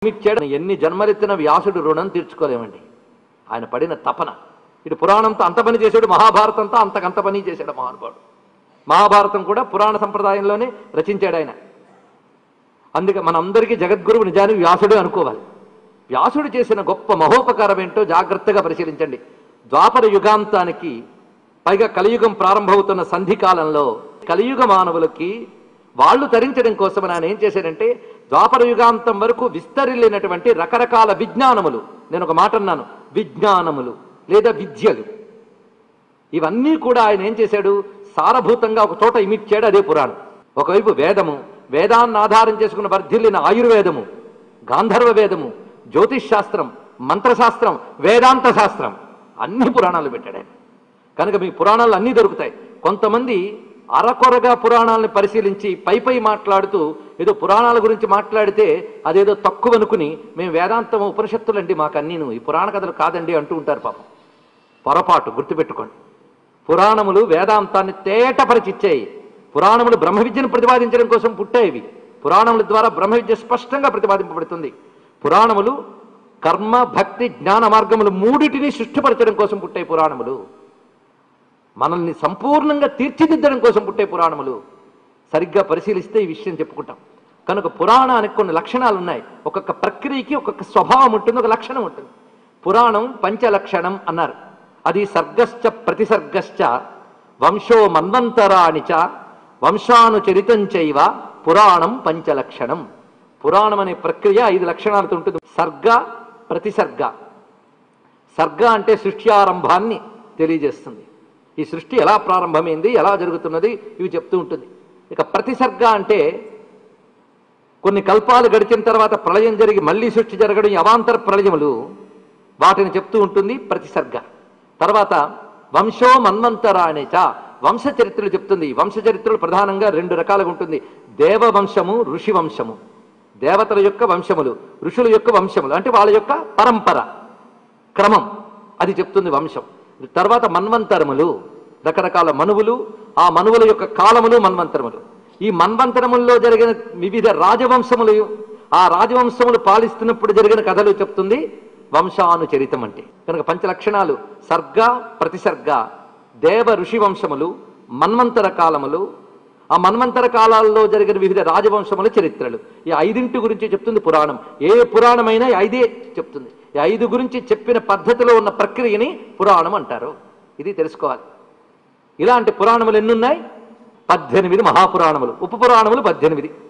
ఇచ్చాడు ఎన్ని జన్మలెత్తిన వ్యాసుడు రుణం తీర్చుకోలేమండి ఆయన పడిన తపన ఇటు పురాణంతో అంత పని చేశాడు మహాభారతంతో అంతకంత పని చేశాడు మహానుభావుడు మహాభారతం కూడా పురాణ సంప్రదాయంలోనే రచించాడు ఆయన అందుకే మనందరికీ జగద్గురువు నిజానికి వ్యాసుడే అనుకోవాలి వ్యాసుడు చేసిన గొప్ప మహోపకారం ఏంటో జాగ్రత్తగా పరిశీలించండి ద్వాపర యుగాంతానికి పైగా కలియుగం ప్రారంభమవుతున్న సంధి కాలంలో కలియుగ మానవులకి వాళ్ళు తరించడం కోసం ఆయన ఏం చేశాడంటే ద్వాపర యుగాంతం వరకు విస్తరిల్లినటువంటి రకరకాల విజ్ఞానములు నేను ఒక మాట అన్నాను విజ్ఞానములు లేదా విద్యలు ఇవన్నీ కూడా ఆయన ఏం చేశాడు సారభూతంగా ఒక చోట ఇమిడ్చాడు అదే పురాణం ఒకవైపు వేదము వేదాన్ని ఆధారం చేసుకున్న వర్ధిల్లిన ఆయుర్వేదము గాంధర్వ వేదము జ్యోతిష్ శాస్త్రం మంత్రశాస్త్రం వేదాంత శాస్త్రం అన్ని పురాణాలు పెట్టాడు ఆయన కనుక మీ పురాణాలు అన్నీ దొరుకుతాయి కొంతమంది అరకొరగా పురాణాలను పరిశీలించి పై పై మాట్లాడుతూ ఏదో పురాణాల గురించి మాట్లాడితే అదేదో తక్కువ అనుకుని మేము వేదాంతం ఉపనిషత్తులండి మాకు అన్నీను ఈ పురాణ కథలు కాదండి అంటూ ఉంటారు పాపం పొరపాటు గుర్తుపెట్టుకోండి పురాణములు వేదాంతాన్ని తేటపరిచిచ్చాయి పురాణములు బ్రహ్మ విద్యను ప్రతిపాదించడం కోసం పుట్టాయివి పురాణముల ద్వారా బ్రహ్మ విద్య స్పష్టంగా ప్రతిపాదింపబడుతుంది పురాణములు కర్మ భక్తి జ్ఞాన మార్గములు మూడిటిని సృష్టిపరచడం కోసం పుట్టాయి పురాణములు మనల్ని సంపూర్ణంగా తీర్చిదిద్దడం కోసం పుట్టే పురాణములు సరిగ్గా పరిశీలిస్తే ఈ విషయం చెప్పుకుంటాం కనుక పురాణానికి కొన్ని లక్షణాలు ఉన్నాయి ఒక్కొక్క ప్రక్రియకి ఒక్కొక్క స్వభావం ఉంటుంది ఒక లక్షణం ఉంటుంది పురాణం పంచలక్షణం అన్నారు అది సర్గశ్చ ప్రతిసర్గశ్చ వంశో మన్వంతరాణి చ వంశానుచరితం చైవ పురాణం పంచలక్షణం పురాణం అనే ప్రక్రియ ఐదు లక్షణాలతో ఉంటుంది సర్గ ప్రతిసర్గ సర్గ అంటే సృష్టి ఆరంభాన్ని తెలియజేస్తుంది ఈ సృష్టి ఎలా ప్రారంభమైంది ఎలా జరుగుతున్నది ఇవి చెప్తూ ఉంటుంది ఇక ప్రతిసర్గ అంటే కొన్ని కల్పాలు గడిచిన తర్వాత ప్రళయం జరిగి మళ్ళీ సృష్టి జరగడం ఈ అవాంతర ప్రళయములు వాటిని చెప్తూ ఉంటుంది ప్రతిసర్గ తర్వాత వంశో మన్వంతరాణి చ వంశ చరిత్రలు చెప్తుంది వంశ చరిత్రలు ప్రధానంగా రెండు రకాలుగా ఉంటుంది దేవ వంశము ఋషి వంశము దేవతల యొక్క వంశములు ఋషుల యొక్క వంశములు అంటే వాళ్ళ యొక్క పరంపర క్రమం అది చెప్తుంది వంశం తర్వాత మన్వంతరములు రకరకాల మనువులు ఆ మనువుల యొక్క కాలములు మన్వంతరములు ఈ మన్వంతరముల్లో జరిగిన వివిధ రాజవంశములు ఆ రాజవంశములు పాలిస్తున్నప్పుడు జరిగిన కథలు చెప్తుంది వంశానుచరితం అంటే కనుక పంచలక్షణాలు సర్గ ప్రతిసర్గ దేవ ఋషి వంశములు మన్వంతర కాలములు ఆ మన్వంతర కాలాల్లో జరిగిన వివిధ రాజవంశముల చరిత్రలు ఈ ఐదింటి గురించి చెప్తుంది పురాణం ఏ పురాణమైనా ఈ ఐదే చెప్తుంది ఈ ఐదు గురించి చెప్పిన పద్ధతిలో ఉన్న ప్రక్రియని పురాణం అంటారు ఇది తెలుసుకోవాలి ఇలాంటి పురాణములు ఎన్నున్నాయి పద్దెనిమిది మహాపురాణములు ఉపపురాణములు పద్దెనిమిది